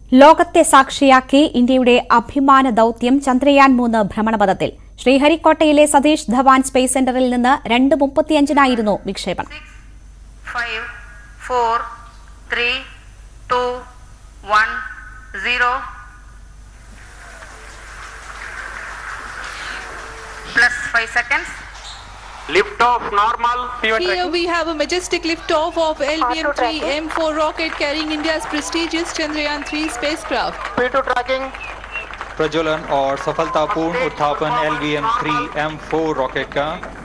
ലോകത്തെ സാക്ഷിയാക്കി ഇന്ത്യയുടെ അഭിമാന ദൌത്യം ചന്ദ്രയാൻ മൂന്ന് ഭ്രമണപഥത്തിൽ ശ്രീഹരിക്കോട്ടയിലെ സതീഷ് ധവാൻ സ്പേസ് സെന്ററിൽ നിന്ന് രണ്ട് മുപ്പത്തിയഞ്ചിനായിരുന്നു വിക്ഷേപണം five, four, three, two, one, zero. Plus five seconds. Lift off normal. Pivot Here tracking. we have a majestic liftoff of LVM-3 M4 rocket carrying India's prestigious Chandrayaan-3 spacecraft. P2 tracking. प्रज्वलन और सफलतापूर्ण उत्थापन L V M three M four rocket का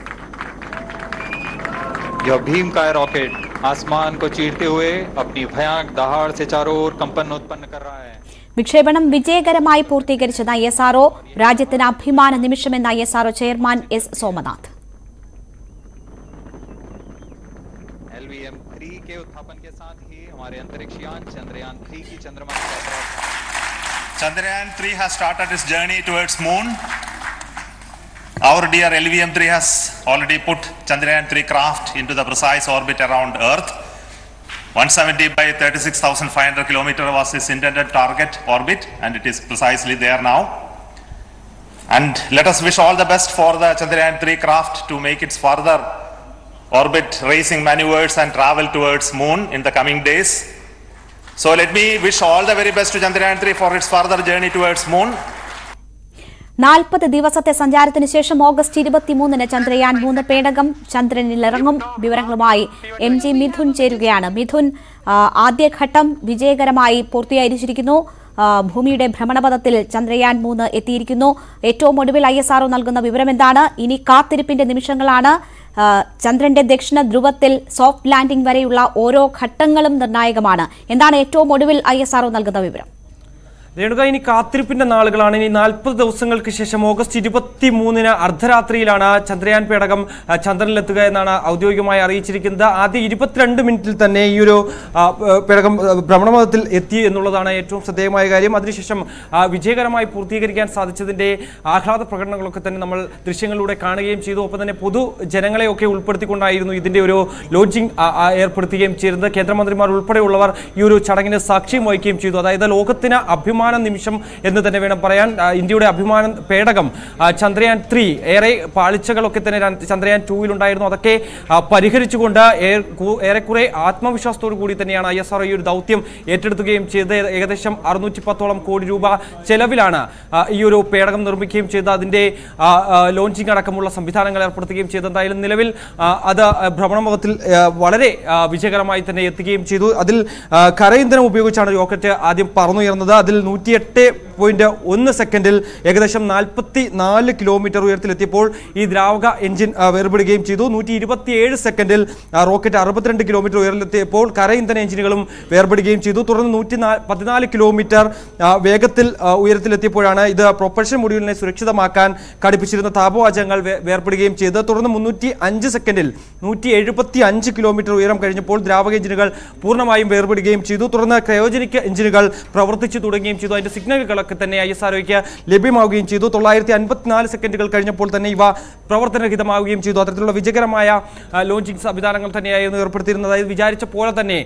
यह भीम का rocket आसमान को चीरते हुए अपनी भयानक दहाड़ से चारों ओर कंपन उत्पन्न कर रहा है വിക്ഷേപണം വിജയകരമായി പൂർത്തീകരിച്ചത് ഐ എസ് ആർഒ രാജ്യത്തിന് അഭിമാന നിമിഷമെന്ന് I S RO chairman S Somanath L V M three के उत्थापन के साथ ही हमारे अंतरिक्ष यान चंद्रयान थ्री की चंद्रमा की यात्रा Chandrayaan 3 has started its journey towards moon. Our dear LVM-3 has already put Chandrayaan 3 craft into the precise orbit around Earth. 170 by 36,500 kilometer was its intended target orbit, and it is precisely there now. And let us wish all the best for the Chandrayaan 3 craft to make its further orbit racing maneuvers and travel towards moon in the coming days. So let me wish all the very best to Chandrayaan 3 for its further journey towards moon. നാൽപ്പത് ദിവസത്തെ സഞ്ചാരത്തിന് ശേഷം August ഇരുപത്തിമൂന്നിന് ചന്ദ്രയാൻ മൂന്ന് പേടകം ചന്ദ്രനിലിറങ്ങും വിവരങ്ങളുമായി M G Mithun ചേരുകയാണ് മിഥുൻ ആ, ആദ്യഘട്ടം വിജയകരമായി പൂർത്തീകരിച്ചിരിക്കുന്നു ആ, ഭൂമിയുടെ ഭ്രമണപഥത്തിൽ ചന്ദ്രയാൻ മൂന്ന് എത്തിയിരിക്കുന്നു ഏറ്റവും ഒടുവിൽ ഐ എസ് ആർഒ നൽകുന്ന വിവരം എന്താണ് ഇനി കാത്തിരിപ്പിന്റെ നിമിഷങ്ങളാണ് ആ, ചന്ദ്രന്റെ ദക്ഷിണ ധ്രുവത്തിൽ സോഫ്റ്റ് ലാൻഡിംഗ് വരെയുള്ള ഓരോ ഘട്ടങ്ങളും നിർണായകമാണ് എന്താണ് ഏറ്റവും ഒടുവിൽ ഐ എസ് ആർഒ നൽകുന്ന വിവരം രേണുക ഇനി കാത്തിരിപ്പിന്റെ നാളുകളാണ് ഇനി നാൽപ്പത് ദിവസങ്ങൾക്ക് ശേഷം ഓഗസ്റ്റ് ഇരുപത്തി മൂന്നിന് അർദ്ധരാത്രിയിലാണ് ചന്ദ്രയാൻ പേടകം ആ, ചന്ദ്രനിലെത്തുക എന്നാണ് ഔദ്യോഗികമായി അറിയിച്ചിരിക്കുന്നത് ആദ്യ ഇരുപത്തിരണ്ട് മിനിറ്റിൽ തന്നെ ഈ ഒരു ആ, ഏ, പേടകം ആ, ഭ്രമണപഥത്തിൽ എത്തി എന്നുള്ളതാണ് ഏറ്റവും ശ്രദ്ധേയമായ കാര്യം അതിനുശേഷം ആ, വിജയകരമായി പൂർത്തീകരിക്കാൻ സാധിച്ചതിന്റെ ആഹ്ലാദ പ്രകടനങ്ങളൊക്കെ തന്നെ നമ്മൾ ദൃശ്യങ്ങളിലൂടെ കാണുകയും ചെയ്തു ഒപ്പം തന്നെ പൊതു ജനങ്ങളെയൊക്കെ ഉൾപ്പെടുത്തിക്കൊണ്ടായിരുന്നു ഇതിന്റെ ഒരു ലോഞ്ചിങ് ഏർപ്പെടുത്തുകയും ചെയ്തിരുന്നത് കേന്ദ്രമന്ത്രിമാർ ഉൾപ്പെടെയുള്ളവർ ഈ ഒരു ചടങ്ങിന് സാക്ഷ്യം വഹിക്കുകയും ചെയ്തു അതായത് ലോകത്തിന് അഭിമാന നിമിഷം എന്ന് തന്നെ വേണം പറയാൻ ആ, ഇന്ത്യയുടെ അഭിമാന പേടകം ആ, ചന്ദ്രയാൻ ത്രീ ഏറെ പാളിച്ചകളൊക്കെ തന്നെ രണ്ട് ചന്ദ്രയാൻ ടൂവിൽ ഉണ്ടായിരുന്നു അതൊക്കെ ആ, പരിഹരിച്ചുകൊണ്ട് ഏ- കു- ഏറെക്കുറെ ആത്മവിശ്വാസത്തോടു കൂടി തന്നെയാണ് ഐ എസ് ആർ ഈ ഒരു ദൗത്യം ഏറ്റെടുക്കുകയും ചെയ്ത് ഏകദേശം അറുന്നൂറ്റി പത്തോളം കോടി രൂപ ചെലവിലാണ് ആ, ഈ ഒരു പേടകം നിർമ്മിക്കുകയും ചെയ്ത് അതിന്റെ ആ, ആ, ലോഞ്ചിങ് അടക്കമുള്ള സംവിധാനങ്ങൾ ഏർപ്പെടുത്തുകയും ചെയ്ത് എന്തായാലും നിലവിൽ ആ, അത് ഭ്രമണമുഖത്തിൽ ആ, വളരെ ആ, വിജയകരമായി തന്നെ എത്തുകയും ചെയ്തു അതിൽ ആ, കര ഇന്ധനം ഉപയോഗിച്ചാണ് റോക്കറ്റ് ആദ്യം പറന്നുയർന്നത് അതിൽ നൂറ്റിയെട്ട് പോയിന്റ് ഒന്ന് സെക്കൻഡിൽ ഏകദേശം നാൽപ്പത്തി നാല് കിലോമീറ്റർ ഉയരത്തിലെത്തിയപ്പോൾ ഈ ദ്രാവക എഞ്ചിൻ ആ, വേർപെടുകയും ചെയ്തു നൂറ്റി ഇരുപത്തിയേഴ് സെക്കൻഡിൽ ആ, റോക്കറ്റ് അറുപത്തിരണ്ട് കിലോമീറ്റർ ഉയരത്തിലെത്തിയപ്പോൾ കര ഇന്ധന എഞ്ചിനുകളും വേർപെടുകയും ചെയ്തു തുടർന്ന് നൂറ്റി പതിനാല് കിലോമീറ്റർ ആ, വേഗത്തിൽ ആ, ഉയരത്തിലെത്തിയപ്പോഴാണ് ഇത് പ്രൊപ്പൽഷൻ മൊഡ്യൂളിനെ സുരക്ഷിതമാക്കാൻ ഘടിപ്പിച്ചിരുന്ന താപവാചകങ്ങൾ വേ- വേർപെടുകയും ചെയ്ത് തുടർന്ന് മുന്നൂറ്റി അഞ്ച് സെക്കൻഡിൽ നൂറ്റി എഴുപത്തി അഞ്ച് കിലോമീറ്റർ ഉയരം കഴിഞ്ഞപ്പോൾ ദ്രാവക എഞ്ചിനുകൾ പൂർണ്ണമായും വേർപെടുകയും ചെയ്തു തുടർന്ന് ക്രയോജനിക് എഞ്ചിനുകൾ പ്രവർത്തിച്ചു തുടങ്ങുകയും ചെയ്തു അതിന്റെ സിഗ്നലുകളൊക്കെ തന്നെ ഐ എസ് ആർഒയ്ക്ക് ലഭ്യമാവുകയും ചെയ്തു തൊള്ളായിരത്തി അൻപത്തിനാല് സെക്കൻഡുകൾ കഴിഞ്ഞപ്പോൾ തന്നെ ഇവ പ്രവർത്തനരഹിതമാവുകയും ചെയ്തു അത്തരത്തിലുള്ള വിജയകരമായ ആ, ലോഞ്ചിങ് സംവിധാനങ്ങൾ തന്നെയായിരുന്നു ഏർപ്പെടുത്തിയിരുന്നത് അതായത് വിചാരിച്ച പോലെ തന്നെ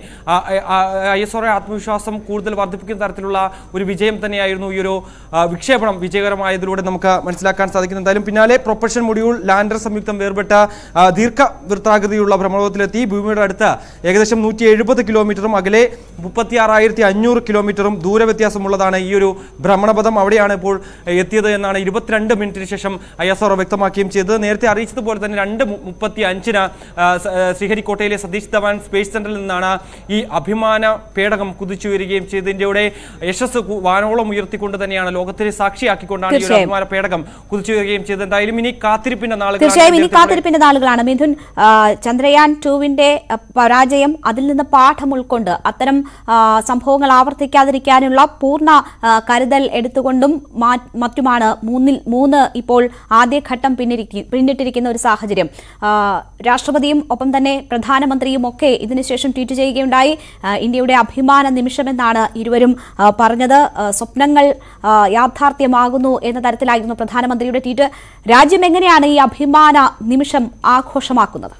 ഐ എസ് ആർഒ ആത്മവിശ്വാസം കൂടുതൽ വർദ്ധിപ്പിക്കുന്ന തരത്തിലുള്ള ഒരു വിജയം തന്നെയായിരുന്നു ഈ ഒരു ആ, വിക്ഷേപണം വിജയകരമായതിലൂടെ നമുക്ക് മനസ്സിലാക്കാൻ സാധിക്കുന്നത് എന്തായാലും പിന്നാലെ പ്രൊപ്പൽഷൻ മൊഡ്യൂൾ ലാൻഡർ സംയുക്തം വേർപെട്ട ആ, ദീർഘവൃത്താകൃതിയുള്ള ഭ്രമണപഥത്തിലെത്തി ഭൂമിയുടെ അടുത്ത് ഏകദേശം നൂറ്റി എഴുപത് കിലോമീറ്ററും അകലെ മുപ്പത്തി ആറായിരത്തി അഞ്ഞൂറ് കിലോമീറ്ററും ദൂരവ്യത്യാസമുള്ളതാണ് ഈ ഒരു ഭ്രമണപഥം അവിടെയാണ് ഇപ്പോൾ എത്തിയത് എന്നാണ് ഇരുപത്തിരണ്ട് മിനിറ്റിന് ശേഷം ഐ എസ് ആർ വ്യക്തമാക്കുകയും ചെയ്തത് നേരത്തെ അറിയിച്ചതുപോലെ തന്നെ രണ്ട് മു- മുപ്പത്തി അഞ്ചിന് ആ, സ- ആ, ശ്രീഹരിക്കോട്ടയിലെ സതീഷ് ധവാൻ സ്പേസ് സെന്ററിൽ നിന്നാണ് ഈ അഭിമാന പേടകം കുതിച്ചുയരുകയും ചെയ്ത് ഇന്ത്യയുടെ യശസ് കു- വാനോളം ഉയർത്തിക്കൊണ്ട് തന്നെയാണ് ലോകത്തിനെ സാക്ഷിയാക്കിക്കൊണ്ടാണ് ഈ ഒരു തീർച്ചയായും. അഭിമാന പേടകം കുതിച്ചുയരുകയും ചെയ്തത് എന്തായാലും ഇനി കാത്തിരിപ്പിന്റെ നാളുകളാണ് തീർച്ചയായും ഇനി ഇന്ത്യയിൽ കാത്തിരിപ്പിന്റെ നാളുകളാണ് മിഥുൻ ആ, ചന്ദ്രയാൻ ടുവിന്റെ ആ, പരാജയം അതിൽ നിന്ന് പാഠം ഉൾക്കൊണ്ട് അത്തരം ആ, സംഭവങ്ങൾ ആവർത്തിക്കാതിരിക്കാനുള്ള പൂർണ്ണ ആ, കരുതൽ എടുത്തുകൊണ്ടും മാ- മറ്റുമാണ് മൂന്നിൽ മൂന്ന് ഇപ്പോൾ ആദ്യഘട്ടം പിന്നിരിക്കി- പിന്നിട്ടിരിക്കുന്ന ഒരു സാഹചര്യം ആ, രാഷ്ട്രപതിയും ഒപ്പം തന്നെ പ്രധാനമന്ത്രിയും ഒക്കെ ഇതിനുശേഷം ട്വീറ്റ് ചെയ്യുകയുണ്ടായി ആ, ഇന്ത്യയുടെ അഭിമാന നിമിഷമെന്നാണ് ഇരുവരും ആ, പറഞ്ഞത് ആ, സ്വപ്നങ്ങൾ ആ, യാഥാർത്ഥ്യമാകുന്നു എന്ന തരത്തിലായിരുന്നു പ്രധാനമന്ത്രിയുടെ ട്വീറ്റ് രാജ്യം എങ്ങനെയാണ് ഈ അഭിമാന നിമിഷം ആഘോഷമാക്കുന്നത്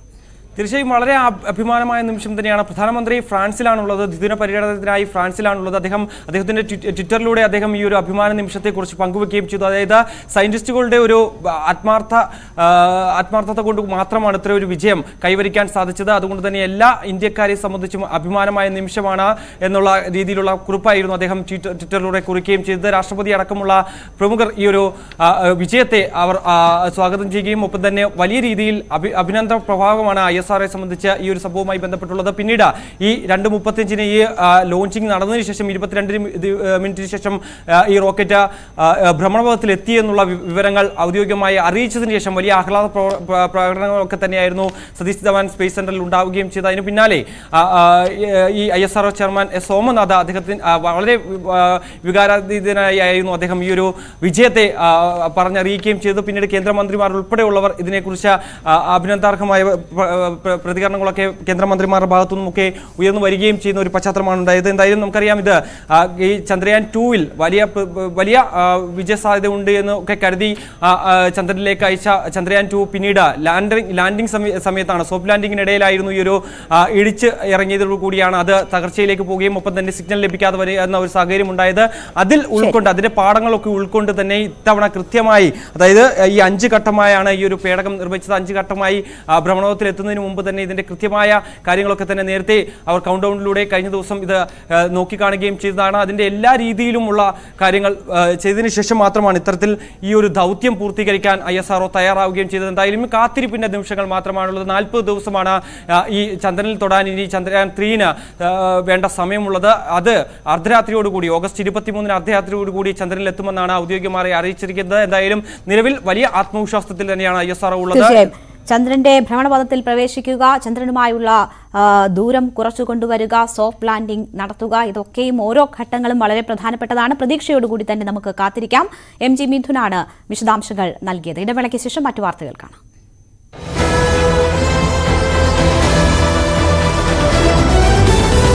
തീർച്ചയായും വളരെ അഭ- അഭിമാനമായ നിമിഷം തന്നെയാണ് പ്രധാനമന്ത്രി ഫ്രാൻസിലാണുള്ളത് ദ്വിദിന പര്യടനത്തിനായി ഫ്രാൻസിലാണുള്ളത് അദ്ദേഹം അദ്ദേഹത്തിന്റെ ട്വി- ട്വിറ്ററിലൂടെ അദ്ദേഹം ഈ ഒരു അഭിമാന നിമിഷത്തെക്കുറിച്ച് പങ്കുവെക്കുകയും ചെയ്തു അതായത് സയന്റിസ്റ്റുകളുടെ ഒരു ആത്മാർത്ഥ ആ, ആത്മാർത്ഥത കൊണ്ട് മാത്രമാണ് ഇത്ര ഒരു വിജയം കൈവരിക്കാൻ സാധിച്ചത് അതുകൊണ്ട് തന്നെ എല്ലാ ഇന്ത്യക്കാരെ സംബന്ധിച്ചും അഭിമാനമായ നിമിഷമാണ് എന്നുള്ള രീതിയിലുള്ള കുറിപ്പായിരുന്നു അദ്ദേഹം ട്വിറ്റർ- ട്വിറ്ററിലൂടെ കുറിക്കുകയും ചെയ്തത് രാഷ്ട്രപതി അടക്കമുള്ള പ്രമുഖർ ഈ ഒരു ആ, ആ, വിജയത്തെ അവർ ആ, സ്വാഗതം ചെയ്യുകയും ഒപ്പം തന്നെ വലിയ രീതിയിൽ അഭി അഭിനന്ദന പ്രഭാവമാണ് ഐ എസ് ആറെ സംബന്ധിച്ച് ഈ ഒരു സംഭവവുമായി ബന്ധപ്പെട്ടുള്ളത് പിന്നീട് ഈ രണ്ട് മുപ്പത്തിയഞ്ചിന് ഈ ലോഞ്ചിങ് നടന്നതിന് ശേഷം ഇരുപത്തിരണ്ടിന് മി- ഇത്, ആ, മിനിറ്റിന് ശേഷം ആ, ഈ റോക്കറ്റ് ആ, ആ, ഭ്രമണപഥത്തിൽ എത്തി എന്നുള്ള വി- വിവരങ്ങൾ ഔദ്യോഗികമായി അറിയിച്ചതിന് ശേഷം വലിയ ആഹ്ലാദ പ്രവ- പ്ര- പ്രകടനങ്ങളൊക്കെ തന്നെയായിരുന്നു സതീഷ് ധവാൻ സ്പേസ് സെന്ററിൽ ഉണ്ടാവുകയും ചെയ്തു അതിന് പിന്നാലെ ആ, ആ, ഈ I S R chairman S Somanath അദ്ദേഹത്തിന് ആ, വളരെ ആ, വികാരാതീതനായി ആയിരുന്നു അദ്ദേഹം ഈ ഒരു വിജയത്തെ ആ, പറഞ്ഞറിയിക്കുകയും ചെയ്തു പിന്നീട് കേന്ദ്രമന്ത്രിമാർ ഉൾപ്പെടെയുള്ളവർ ഇതിനെക്കുറിച്ച് ആ, അഭിനന്ദാർഹമായ പ്ര- പ്ര- പ്രതികരണങ്ങളൊക്കെ കേന്ദ്രമന്ത്രിമാരുടെ ഭാഗത്തു നിന്നുമൊക്കെ ഉയർന്നു വരികയും ചെയ്യുന്ന ഒരു പശ്ചാത്തലമാണ് ഉണ്ടായത് എന്തായാലും നമുക്കറിയാം ഇത് ആ, ഈ ചന്ദ്രയാൻ ടൂവിൽ വലിയ പ്ര- വലിയ ആ, വിജയസാധ്യത ഉണ്ട് എന്ന് ഒക്കെ കരുതി ആ, ആ, ചന്ദ്രനിലേക്ക് അയച്ച ചന്ദ്രയാൻ ടു പിന്നീട് ലാൻഡിംഗ് ലാൻഡിംഗ് സമയ- സമയത്താണ് സോഫ്റ്റ് ലാൻഡിങ്ങിനിടയിലായിരുന്നു ഈ ഒരു ആ, ഇടിച്ച് ഇറങ്ങിയതോടു കൂടിയാണ് അത് തകർച്ചയിലേക്ക് പോവുകയും ഒപ്പം തന്നെ സിഗ്നൽ ലഭിക്കാതെ വരുന്ന ഒരു സാഹചര്യം ഉണ്ടായത് അതിൽ ഉൾക്കൊണ്ട് അതിന്റെ പാഠങ്ങളൊക്കെ ഉൾക്കൊണ്ട് തന്നെ ഇത്തവണ കൃത്യമായി അതായത് ഈ അഞ്ച് ഘട്ടമായാണ് ഈ ഒരു പേടകം നിർമ്മിച്ചത് അഞ്ച് ഘട്ടമായി ആ, ഭ്രമണപഥത്തിൽ എത്തുന്നതിന് മുമ്പ് തന്നെ ഇതിന്റെ കൃത്യമായ കാര്യങ്ങളൊക്കെ തന്നെ നേരത്തെ അവർ കൗണ്ട് ഡൗണിലൂടെ കഴിഞ്ഞ ദിവസം ഇത് ആ, നോക്കിക്കാണുകയും ചെയ്തതാണ് അതിന്റെ എല്ലാ രീതിയിലുമുള്ള കാര്യങ്ങൾ ആ, ചെയ്തതിനു ശേഷം മാത്രമാണ് ഇത്തരത്തിൽ ഈ ഒരു ദൗത്യം പൂർത്തീകരിക്കാൻ ഐ എസ് ആർഒ തയ്യാറാവുകയും ചെയ്തത് എന്തായാലും കാത്തിരിപ്പിന്റെ നിമിഷങ്ങൾ മാത്രമാണുള്ളത് നാൽപ്പത് ദിവസമാണ് ആ, ഈ ചന്ദ്രനിൽ തൊടാൻ ഇനി ചന്ദ്രയാൻ ത്രീന് ആ, വേണ്ട സമയമുള്ളത് അത് അർദ്ധരാത്രിയോടുകൂടി ഓഗസ്റ്റ് ഇരുപത്തിമൂന്നിന് അർദ്ധരാത്രിയോടുകൂടി ചന്ദ്രനിൽ എത്തുമെന്നാണ് ഔദ്യോഗികമായി അറിയിച്ചിരിക്കുന്നത് എന്തായാലും നിലവിൽ വലിയ ആത്മവിശ്വാസത്തിൽ തന്നെയാണ് ഐ എസ് ആർ ഉള്ളത് തീർച്ചയായും ചന്ദ്രന്റെ ഭ്രമണപഥത്തിൽ പ്രവേശിക്കുക ചന്ദ്രനുമായുള്ള ആ, ദൂരം കുറച്ചു കൊണ്ടുവരിക സോഫ്റ്റ് ലാൻഡിംഗ് നടത്തുക ഇതൊക്കെയും ഓരോ ഘട്ടങ്ങളും വളരെ പ്രധാനപ്പെട്ടതാണ് പ്രതീക്ഷയോടുകൂടി തന്നെ നമുക്ക് കാത്തിരിക്കാം എം ജി മിഥുനാണ് വിശദാംശങ്ങൾ നൽകിയത് ഇടവേളയ്ക്ക് ശേഷം മറ്റു വാർത്തകൾ കാണാം